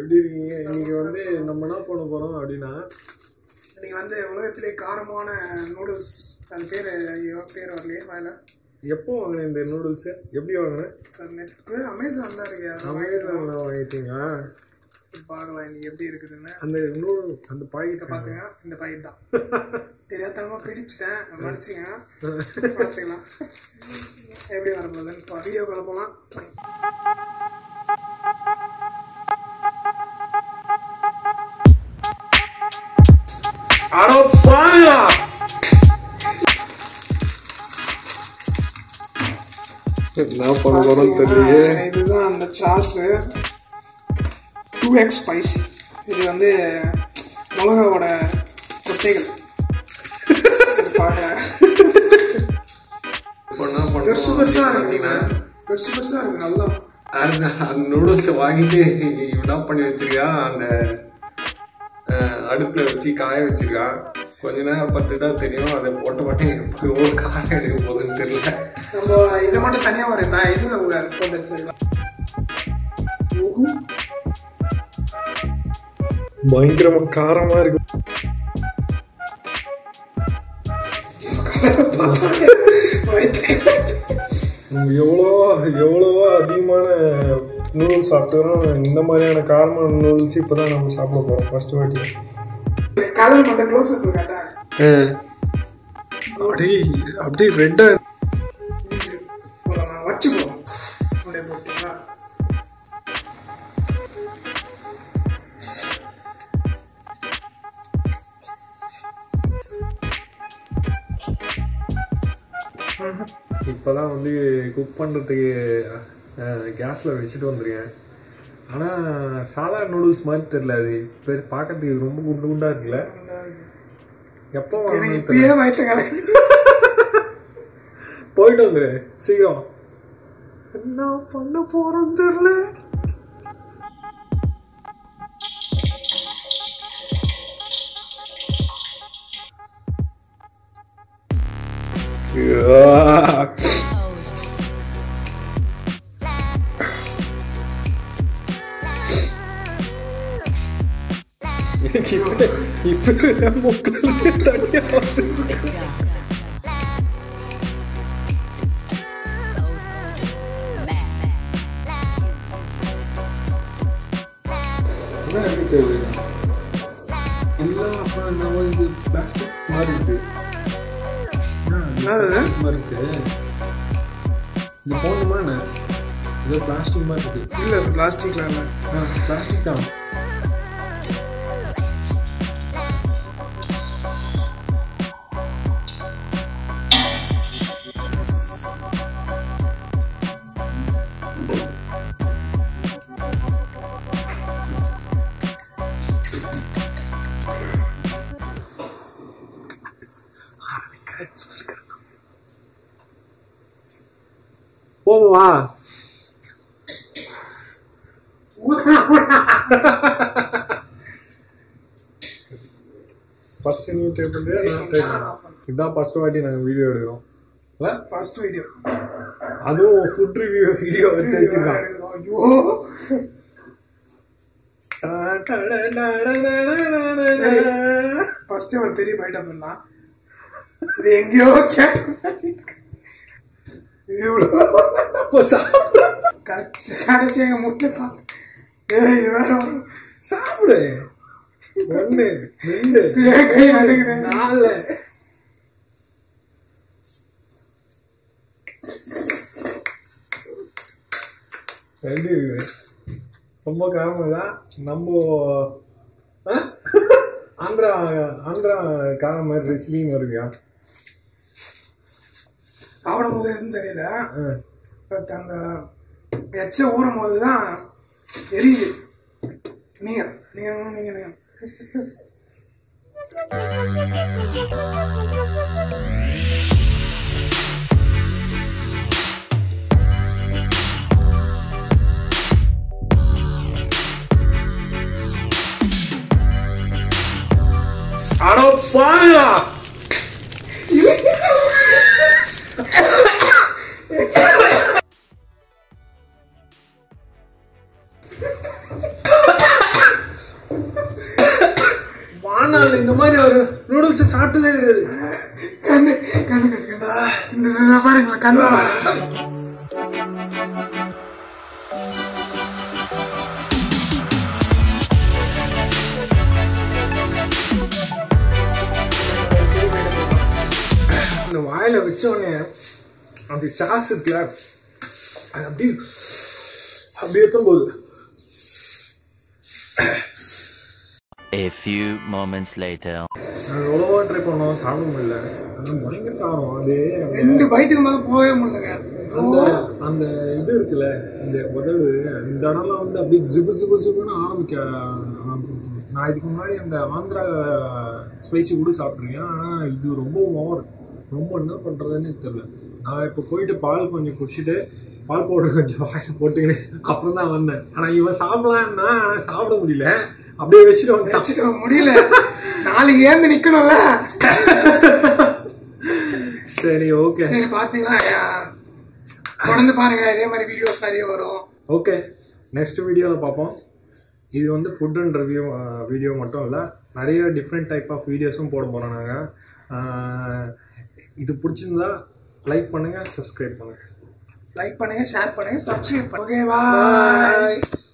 எப்படி இருக்கீங்க இன்னைக்கு வந்து நம்ம என்ன பண்ண போறோம் அப்படின்னா இன்னைக்கு வந்து உலகத்திலே காரமான நூடுல்ஸ் அது பேர் ஐயோ பேர் வரலையே மேலே எப்போ வாங்கினேன் இந்த நூடுல்ஸ் எப்படி வாங்கினேன் நெட்டுக்கு அமேசான் தான் இருக்கு அதை அமேசான்ல வாங்கிட்டீங்களா வாங்கி பார்க்கலாம் இன்னைக்கு எப்படி இருக்குதுன்னு அந்த நூடுல் அந்த பாக்கெட்டை பார்த்துங்க இந்த பையன் தான் தெரியாதனமா பிடிச்சிட்டேன் மன்னிச்சுங்க பார்த்துக்கலாம் எப்படி வரப்போகுதுன்னு வீடியோ போகலாம் அடோ பாயா என்ன பண்ண போறோம் தெரியலையே இதுதான் அந்த சாஸு டூ எக்ஸ் ஸ்பைசி இது வந்து மிளகாவோட கொட்டைகள் சரி பார்க்கலாம் இப்போ என்ன பண்ண பெருசு போறோம் பெருசா அப்படின்னு இருக்கு பார்த்தீங்கன்னா, பெருசு பெருசா இருக்கு நல்லா அந்த அந்த நூடுல்ஸை வாங்கிட்டு என்ன பண்ணி வச்சிருக்கா அந்த அஹ், அடுப்புல வச்சு காய வச்சிருக்கான் கொஞ்ச நேரம் பத்து தான் தெரியும் அதை போட்ட மாட்டேன் எப்போ காய எடுக்க போகுதுன்னு தெரியல நம்ம இதை மட்டும் தனியா ஒரு நான் இதுல கூட போட்டு வச்சிருக்கலாம் பயங்கரமா காரமா இருக்கு நம்ம எவ்வளோ எவ்வளவோ அதிகமான நூடுல்ஸ் சாப்பிட்டுறோம் இந்த மாதிரியான காரமான நூடுல்ஸ் இப்போ தான் நம்ம சாப்பிட போகிறோம் ஃபர்ஸ்ட் வாட்டி கலர் மட்டும் க்ளோஸ் அப் கேட்டா அப்படியே அப்படியே ரெட்டாக வச்சுப்போம் அப்படியே போட்டீங்களா இப்போ தான் வந்து குக் பண்ணுறதுக்கு கேஸில் வச்சுட்டு வந்துருக்கேன் ஆனால் சாதா நூடுல்ஸ் மாதிரி தெரியல அது பெரு பார்க்கறதுக்கு ரொம்ப குண்டு குண்டாக இருக்குல்ல எப்போ எனக்கு வாங்கணும்னு தெரியல. இப்பயே வயிற்று கலக்கு போயிட்டு வந்துரு சீக்கிரம் என்ன பண்ண போறோம் தெரியல எனக்கு இப்ப இப்ப மூக்கில தனியா வந்து என்ன எப்படி தெரியுது இல்லை அப்புறம் நம்ம இது பிளாஸ்டிக் மாதிரி இருக்கு என்னது? plastic மாதிரி இருக்கு இது போடணுமா என்ன இது பிளாஸ்டிக் மாதிரி இருக்கு இல்லை பிளாஸ்டிக்ல இல்லை ஆ பிளாஸ்டிக் தான் போதுமா ஃபர்ஸ்ட் நீ ட்ரை பண்ணுறியா நான் ட்ரை பண்ணுறேன் இதுதான் ஃபர்ஸ்ட் வாட்டி நாங்கள் வீடியோ எடுக்கிறோம் இல்லை ஃபர்ஸ்ட் வீடியோ அதுவும் ஃபுட் ரிவ்யூ வீடியோ எடுத்து வச்சிருக்கான் ஐயோ ஃபர்ஸ்ட் ஒரு பெரிய பைட்டம் பண்ணலாம் இது எங்கேயோ கேட்டேன் இவ்வளோ கடைசி கடைசி எங்க முட்டை பார்த்து ஏய் இது வேற வரும் சாப்பிடு ஒன்று ரெண்டு ஏன் கை நடுங்குது? நாலு ரெண்டு இருக்கு ரொம்ப காரணம் தான் நம்ம ஆ? ஆந்திரா ஆந்திரா காரம் மாதிரி ரெசிபியும் இருக்குயா சாப்பிடும் போது எதுவும் தெரியல ஆ. பட் அந்த எச்ச ஊறும் போது தான் எரியுது நீங்க நீங்க நீங்க நீங்க அடோ பாயா சாப்பிட்டதே கிடையாது கண்ணு கண்ணு கண்ணு கண்ணு இந்த இதை பாருங்களேன் கண்ணு பாருங்க இந்த வாயில வச்ச உடனே அந்த சாஸ் இருக்குல்ல அது அப்படியே அப்படியே எத்தும் போகுது A few moments later. நான் எவ்வளவோ ட்ரை பண்ணோம் சாப்பிட முடியல ஆனால் பயங்கர காரம் அது அந்த- ரெண்டு பைட்டுக்கு மேல போகவே முடியலங்க அந்த அந்த இது இருக்குல்ல இந்த உதடு இந்த இடம்லாம் வந்து அப்படியே ஜிபு ஜிபு ஜிபுன்னு ஆரம்பிக்க ஆரம்பிக்குது. நான் இதுக்கு முன்னாடி அந்த ஆந்திரா ஸ்பைசி கூட சாப்பிட்ருக்கேன் ஆனால் இது ரொம்ப ஓவர் ரொம்ப என்ன பண்ணுறதுன்னு தெரியல நான் இப்போ போயிட்டு பால் கொஞ்சம் குடிச்சிட்டு பால் பவுடர் கொஞ்சம் வாயில் போட்டுக்கிட்டு அப்புறம் தான் வந்தேன் ஆனால் இவன் சாப்பிடலான்னா ஆனால் சாப்பிட முடியல அப்படியே வச்சுட்டு வந்துட்டான் வச்சுக்க முடியல நாளைக்கு ஏந்து நிக்கணும்ல சரி ஓகே சரி பாத்தீங்களா யா- தொடர்ந்து பாருங்க இதே மாதிரி வீடியோஸ் நிறைய வரும் ஓகே நெக்ஸ்ட் வீடியோவில் பார்ப்போம் இது வந்து ஃபுட் அண்ட் ரிவ்யூ வீடியோ மட்டும் இல்லை நிறைய டிஃப்ரெண்ட் டைப் ஆஃப் வீடியோஸும் போட போகிறோம் நாங்கள் இது பிடிச்சிருந்தா லைக் பண்ணுங்கள் சப்ஸ்கிரைப் பண்ணுங்கள் லைக் பண்ணுங்க ஷேர் பண்ணுங்க சப்ஸ்கிரைப் பண்ணுங்க ஓகே பாய் பாய்